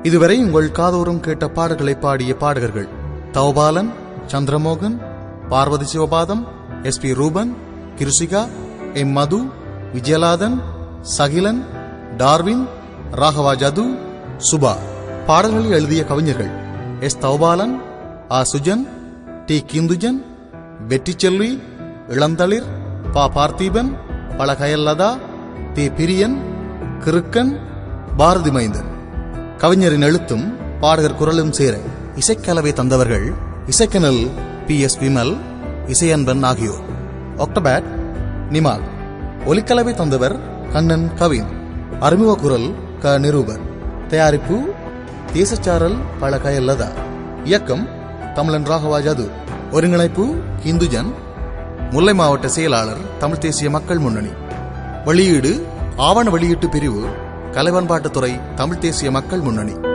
இதுவரை உங்கள் காதோறும் கேட்ட பாடல்களை பாடிய பாடகர்கள் Thavapalan Chandramohan Parvathi Sivapatham S P Ruban Krishika M Mathu Vijayalathan Sakilan Darwin Raghava Jathu Suba பாடல்களை எழுதிய கவிஞர்கள் எஸ் தவபாலன் ஆ சுஜன் டி கிந்துஜன் வெற்றிச்செல்வி இளந்தளிர் பா பார்த்திபன் பழகயல்லதா தி பிரியன் கிருக்கன் பாரதி மைந்தன் கவிஞரின் எழுத்தும் பாடகர் குரலும் சேர இசைக்கலவை தந்தவர்கள் இசைக்கனல் பி எஸ் விமல் இசையன்பன் ஆகியோர் ஒக்டபேட் நிமால் ஒலிக்கலவை தந்தவர் கண்ணன் கவின் அறிமுக குரல் க நிரூபர் தயாரிப்பு தேசச்சாரல் பல கயல்லதா இயக்கம் தமிழன் ராகவா ஜது ஒருங்கிணைப்பு ஹிந்துஜன் முல்லை மாவட்ட செயலாளர் தமிழ் தேசிய மக்கள் முன்னணி வெளியீடு ஆவண வெளியீட்டு பிரிவு கலைவன்பாட்டுத்துறை தமிழ் தேசிய மக்கள் முன்னணி